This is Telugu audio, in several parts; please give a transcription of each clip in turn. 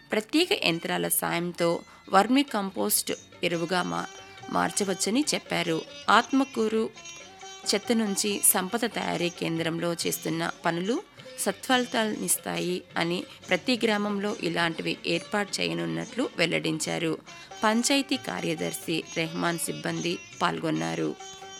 ప్రత్యేక యంత్రాల సాయంతో వర్మి కంపోస్ట్ ఎరువుగా మా మార్చవచ్చని చెప్పారు ఆత్మకూరు చెత్త నుంచి సంపద తయారీ కేంద్రంలో చేస్తున్న పనులు సత్ఫలితాలనిస్తాయి అని ప్రతి గ్రామంలో ఇలాంటివి ఏర్పాటు చేయనున్నట్లు వెల్లడించారు పంచాయతీ కార్యదర్శి రెహమాన్ సిబ్బంది పాల్గొన్నారు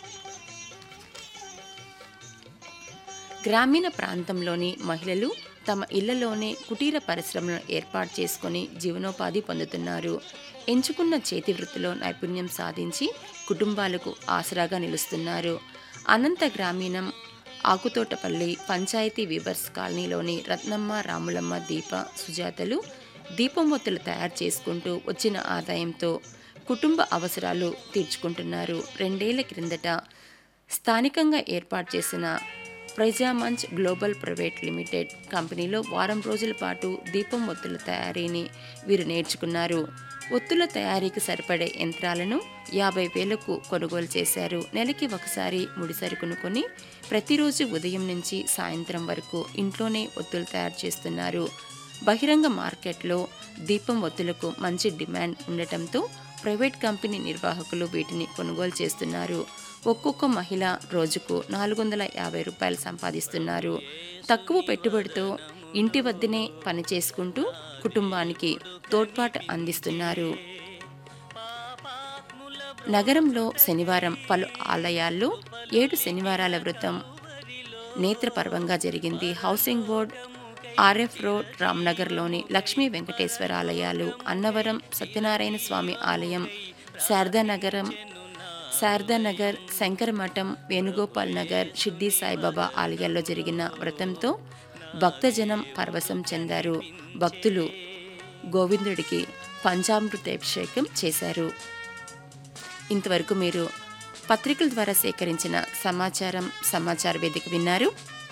గ్రామీణ ప్రాంతంలోని మహిళలు తమ ఇళ్లలోనే కుటీర పరిశ్రమలను ఏర్పాటు చేసుకొని జీవనోపాధి పొందుతున్నారు ఎంచుకున్న చేతి వృత్తిలో నైపుణ్యం సాధించి కుటుంబాలకు ఆసరాగా నిలుస్తున్నారు అనంత గ్రామీణం ఆకుతోటపల్లి పంచాయతీ వివర్స్ కాలనీలోని రత్నమ్మ రాములమ్మ దీప సుజాతలు దీపం ఒత్తులు తయారు చేసుకుంటూ వచ్చిన ఆదాయంతో కుటుంబ అవసరాలు తీర్చుకుంటున్నారు రెండేళ్ల క్రిందట స్థానికంగా ఏర్పాటు చేసిన ప్రజామంచ్ గ్లోబల్ ప్రైవేట్ లిమిటెడ్ కంపెనీలో వారం రోజుల పాటు దీపం ఒత్తుల తయారీని వీరు నేర్చుకున్నారు ఒత్తుల తయారీకి సరిపడే యంత్రాలను యాభై వేలకు కొనుగోలు చేశారు నెలకి ఒకసారి ముడిసరుకును కొని ప్రతిరోజు ఉదయం నుంచి సాయంత్రం వరకు ఇంట్లోనే ఒత్తులు తయారు చేస్తున్నారు బహిరంగ మార్కెట్లో దీపం ఒత్తులకు మంచి డిమాండ్ ఉండటంతో ప్రైవేట్ కంపెనీ నిర్వాహకులు వీటిని కొనుగోలు చేస్తున్నారు ఒక్కొక్క మహిళ రోజుకు నాలుగు వందల యాభై రూపాయలు సంపాదిస్తున్నారు తక్కువ పెట్టుబడితో ఇంటి వద్దనే పని చేసుకుంటూ కుటుంబానికి తోడ్పాటు అందిస్తున్నారు నగరంలో శనివారం పలు ఆలయాల్లో ఏడు శనివారాల వ్రతం నేత్రపర్వంగా జరిగింది హౌసింగ్ బోర్డ్ ఆర్ఎఫ్ రోడ్ రామ్నగర్లోని లక్ష్మీ వెంకటేశ్వర ఆలయాలు అన్నవరం సత్యనారాయణ స్వామి ఆలయం శారదానగరం శారదానగర్ శంకరమఠం వేణుగోపాల్ నగర్ షిర్డీ సాయిబాబా ఆలయాల్లో జరిగిన వ్రతంతో భక్తజనం పరవశం చెందారు భక్తులు గోవిందుడికి పంచామృతాభిషేకం చేశారు ఇంతవరకు మీరు పత్రికల ద్వారా సేకరించిన సమాచారం సమాచార వేదిక విన్నారు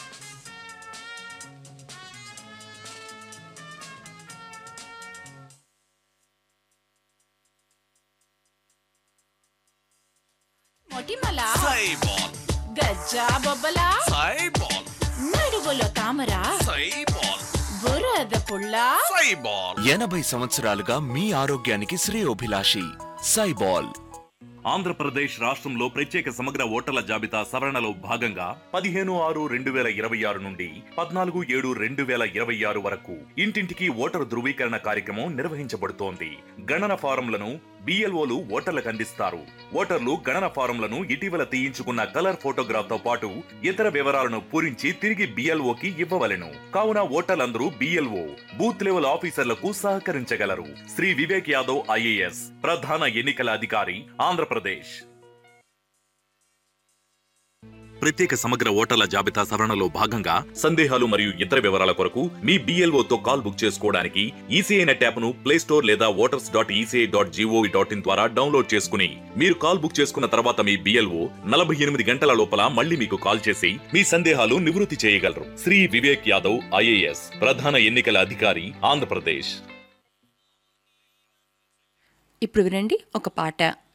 మొటిమల సైబాల్ గజ్జా బొబ్బల సైబాల్ నడువులో తామర సైబాల్ బురద పుల్ల సైబాల్ ఎనభై సంవత్సరాలుగా మీ ఆరోగ్యానికి శ్రేయోభిలాషి సైబాల్ ఆంధ్రప్రదేశ్ రాష్ట్రంలో ప్రత్యేక సమగ్ర ఓటర్ల జాబితా సవరణలో భాగంగా పదిహేను ఆరు రెండు వేల ఇరవై ఆరు నుండి పద్నాలుగు ఏడు రెండు వేల ఇరవై ఆరు వరకు ఇంటింటికి ఓటరు ధృవీకరణ కార్యక్రమం నిర్వహించబడుతోంది గణన ఫారంలను బిఎల్ఓలు ఓటర్లకు అందిస్తారు ఓటర్లు గణన ఫారంలను ఇటీవల తీయించుకున్న కలర్ ఫోటోగ్రాఫ్ తో పాటు ఇతర వివరాలను పూరించి తిరిగి బిఎల్ఓకి ఇవ్వవలెను కావున ఓటర్లందరూ బిఎల్ఓ బూత్ లెవెల్ ఆఫీసర్లకు సహకరించగలరు శ్రీ వివేక్ యాదవ్ ఐఏఎస్ ప్రధాన ఎన్నికల అధికారి ఆంధ్రప్రదేశ్ ప్రత్యేక సమగ్ర ఓటర్ల జాబితా సవరణలో భాగంగా సందేహాలు మరియు ఇతర వివరాల కొరకు మీ BLO తో కాల్ బుక్ చేసుకోవడానికి ఈసీఐ నెట్ యాప్ను ప్లే స్టోర్ లేదా voters dot ECI dot GOV dot in ద్వారా డౌన్లోడ్ చేసుకుని మీరు కాల్ బుక్ చేసుకున్న తర్వాత మీ బిఎల్ఓ నలభై ఎనిమిది గంటల లోపల మళ్ళీ మీకు కాల్ చేసి మీ సందేహాలు నివృత్తి చేయగలరు శ్రీ వివేక్ యాదవ్ ఐఏఎస్ ప్రధాన ఎన్నికల అధికారి ఆంధ్రప్రదేశ్ ఇప్పుడు వినండి ఒక పాట